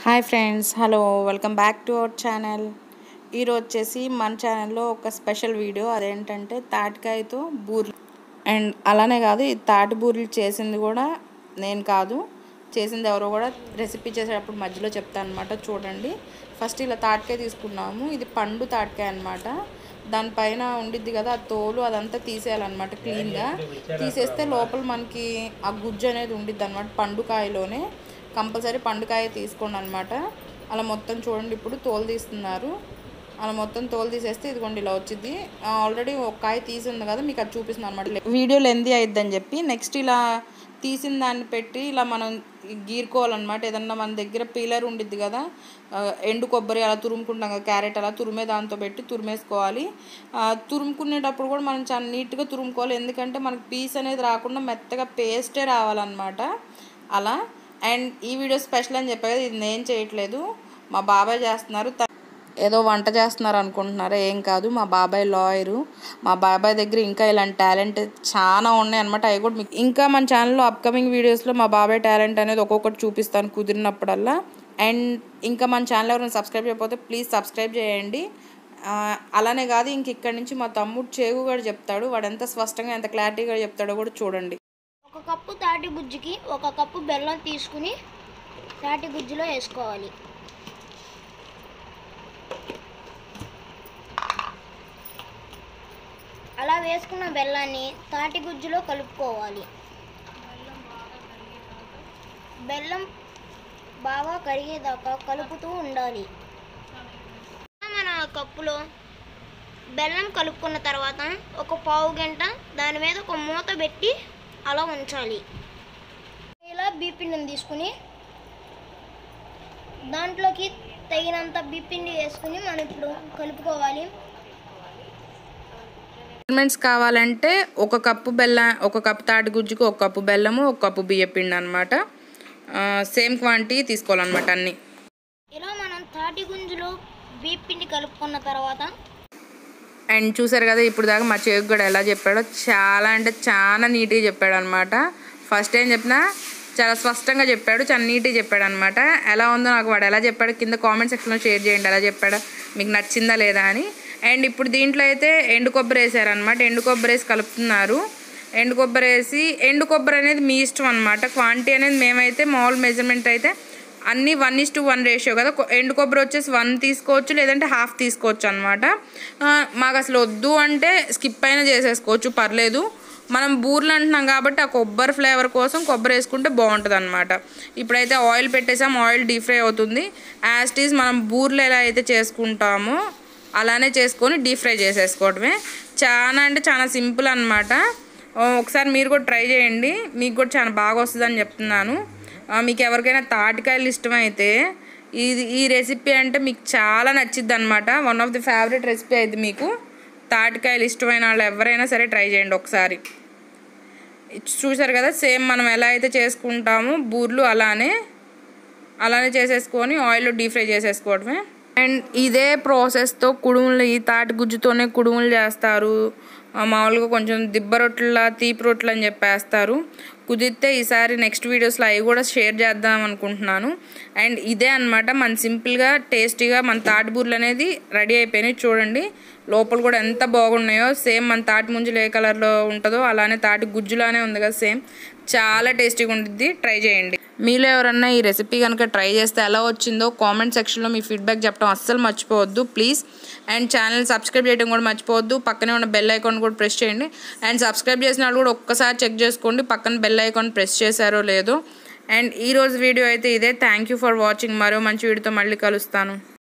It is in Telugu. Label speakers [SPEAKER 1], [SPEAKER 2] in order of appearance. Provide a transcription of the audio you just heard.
[SPEAKER 1] hi friends hello welcome back to our channel ఈరోజు వచ్చేసి మన ఛానల్లో ఒక స్పెషల్ వీడియో అదేంటంటే తాటికాయతో బూరెలు అండ్ అలానే కాదు ఈ తాటి బూరెలు చేసింది కూడా నేను కాదు చేసింది ఎవరో కూడా రెసిపీ చేసేటప్పుడు మధ్యలో చెప్తాను అనమాట చూడండి ఫస్ట్ ఇలా తాటికాయ తీసుకున్నాము ఇది పండు తాటికాయ అనమాట దానిపైన ఉండిద్ది కదా ఆ తోలు అదంతా తీసేయాలన్నమాట క్లీన్గా తీసేస్తే లోపల మనకి ఆ గుజ్జు అనేది ఉండిద్ది అనమాట పండుకాయలోనే కంపల్సరీ పండుకాయ తీసుకోండి అనమాట అలా మొత్తం చూడండి ఇప్పుడు తోలు తీస్తున్నారు అలా మొత్తం తోలు తీసేస్తే ఇదిగోండి ఇలా వచ్చింది ఆల్రెడీ ఒక కాయ తీసి ఉంది కదా మీకు అది చూపిస్తుంది అనమాట వీడియో లెందీ అయిద్దని చెప్పి నెక్స్ట్ ఇలా తీసిన దాన్ని పెట్టి ఇలా మనం గీరుకోవాలన్నమాట ఏదన్నా మన దగ్గర పీలర్ ఉండిద్ది కదా ఆ, ఎండు కొబ్బరి అలా తురుముకుంటాం కదా క్యారెట్ అలా తురిమే దాంతో పెట్టి తురిమేసుకోవాలి ఆ, తురుముకునేటప్పుడు కూడా మనం చాలా నీట్గా తురుముకోవాలి ఎందుకంటే మనకి పీస్ అనేది రాకుండా మెత్తగా పేస్టే రావాలన్నమాట అలా అండ్ ఈ వీడియో స్పెషల్ అని చెప్పా కదా ఇది నేను చేయట్లేదు మా బాబాయ్ చేస్తున్నారు త- ఏదో వంట చేస్తున్నారు అనుకుంటున్నారా ఏం కాదు మా బాబాయ్ లాయరు మా బాబాయ్ దగ్గర ఇంకా ఇలాంటి టాలెంట్ చాలా ఉన్నాయి అనమాట అవి కూడా మీకు ఇంకా మన ఛానల్లో అప్కమింగ్ వీడియోస్లో మా బాబాయ్ టాలెంట్ అనేది ఒక్కొక్కటి చూపిస్తాను కుదిరినప్పుడల్లా అండ్ ఇంకా మన ఛానల్ ఎవరైనా సబ్స్క్రైబ్ చేయకపోతే ప్లీజ్ సబ్స్క్రైబ్ చేయండి ఆ, అలానే కాదు ఇంక ఇక్కడి నుంచి మా తమ్ముడు చేగు కూడా చెప్తాడు వాడు ఎంత స్పష్టంగా ఎంత క్లారిటీగా చెప్తాడో కూడా చూడండి
[SPEAKER 2] ఒక కప్పు తాటి గుజ్జుకి ఒక కప్పు బెల్లం తీసుకుని తాటి గుజ్జులో వేసుకోవాలి అలా వేసుకున్న బెల్లాన్ని తాటి గుజ్జులో కలుపుకోవాలి బెల్లం బాగా కరిగేదాకా కలుపుతూ ఉండాలి మన కప్పులో బెల్లం కలుపుకున్న తర్వాత ఒక పావు గంట దాని మీద ఒక మూత పెట్టి అలా ఉంచాలి ఇలా బీపిండిని తీసుకుని దాంట్లోకి తగినంత బీపిండి వేసుకుని మనం ఇప్పుడు కలుపుకోవాలి
[SPEAKER 1] మెజర్మెంట్స్ కావాలంటే ఒక కప్పు బెల్లం ఒక కప్పు తాటి గుజ్జుకు ఒక కప్పు బెల్లము ఒక కప్పు బియ్య పిండి అనమాట సేమ్ క్వాంటిటీ తీసుకోవాలన్నమాట అన్నీ
[SPEAKER 2] ఇలా మనం తాటి గుంజులో బీపిండి కలుపుకున్న తర్వాత
[SPEAKER 1] అండ్ చూసారు కదా ఇప్పుడు దాకా మా చెవికి కూడా ఎలా చెప్పాడో చాలా అంటే చాలా నీట్గా చెప్పాడు అనమాట ఫస్ట్ ఏం చెప్పినా చాలా స్పష్టంగా చెప్పాడు చాలా నీట్గా చెప్పాడు అనమాట ఎలా ఉందో నాకు వాడు ఎలా చెప్పాడు కింద కామెంట్ సెక్షన్లో షేర్ చేయండి ఎలా చెప్పాడో మీకు నచ్చిందా లేదా అని అండ్ ఇప్పుడు దీంట్లో అయితే ఎండు కొబ్బరి వేసారనమాట ఎండు కొబ్బరి వేసి కలుపుతున్నారు ఎండు కొబ్బరి వేసి ఎండు కొబ్బరి అనేది మీ ఇష్టం అనమాట క్వాంటిటీ అనేది మేమైతే మామూలు మెజర్మెంట్ అయితే అన్నీ one is to one ratio కదా కొ- ఎండు కొబ్బరి వచ్చేసి వన్ తీసుకోవచ్చు లేదంటే హాఫ్ తీసుకోవచ్చు అనమాట మాకు అసలు వద్దు అంటే స్కిప్ అయినా చేసేసుకోవచ్చు పర్లేదు మనం బూర్లు అంటున్నాం కాబట్టి ఆ కొబ్బరి ఫ్లేవర్ కోసం కొబ్బరి వేసుకుంటే బాగుంటుంది అనమాట ఇప్పుడైతే ఆయిల్ పెట్టేసాం ఆయిల్ డీప్ ఫ్రై అవుతుంది యాజ్ టీజ్ మనం బూర్లు ఎలా అయితే చేసుకుంటామో అలానే చేసుకొని డీప్ ఫ్రై చేసేసుకోవడమే చాలా అంటే చాలా సింపుల్ అనమాట ఒకసారి మీరు కూడా ట్రై చేయండి మీకు కూడా చాలా బాగా వస్తుందని చెప్తున్నాను ఆ, మీకు ఎవరికైనా తాటికాయలు ఇష్టమైతే ఇది ఈ రెసిపీ అంటే మీకు చాలా నచ్చిద్ది అనమాట one of the favourite recipe అయితే మీకు తాటికాయలు ఇష్టమైన వాళ్ళు ఎవరైనా సరే ట్రై చేయండి ఒకసారి చూసారు కదా సేమ్ మనం ఎలా అయితే చేసుకుంటామో బూర్లు అలానే అలానే చేసేసుకొని ఆయిల్లో డీప్ ఫ్రై చేసేసుకోవడమే అండ్ ఇదే ప్రాసెస్తో కుడుములు ఈ తాటి గుజ్జుతోనే కుడుములు చేస్తారు ఆ, మామూలుగా కొంచెం దిబ్బ రొట్టెల తీపి రొట్టెలు అని చెప్పేస్తారు కుదిరితే ఈసారి నెక్స్ట్ వీడియోస్లో అవి కూడా షేర్ చేద్దాం అనుకుంటున్నాను అండ్ ఇదే అనమాట మన సింపుల్గా టేస్టీగా మన తాటి బూర్లు అనేది రెడీ అయిపోయినాయి చూడండి లోపల కూడా ఎంత బాగున్నాయో సేమ్ మన తాటి ముంజులు ఏ కలర్లో ఉంటుందో అలానే తాటి గుజ్జులానే ఉంది కదా సేమ్ చాలా టేస్టీగా ఉంటుంది ట్రై చేయండి మీలో ఎవరన్నా ఈ రెసిపీ కనుక ట్రై చేస్తే ఎలా వచ్చిందో కామెంట్ సెక్షన్లో మీ ఫీడ్బ్యాక్ చెప్పడం అస్సలు మర్చిపోవద్దు ప్లీజ్ అండ్ ఛానల్ సబ్స్క్రైబ్ చేయడం కూడా మర్చిపోవద్దు పక్కనే ఉన్న బెల్ ఐకాన్ కూడా ప్రెస్ చేయండి అండ్ సబ్స్క్రైబ్ చేసిన వాళ్ళు కూడా ఒక్కసారి చెక్ చేసుకోండి పక్కన బెల్ ఐకాన్ ప్రెస్ చేశారో లేదో అండ్ ఈ రోజు వీడియో అయితే ఇదే థ్యాంక్ యూ ఫర్ వాచింగ్ మరో మంచి వీడియోతో మళ్ళీ కలుస్తాను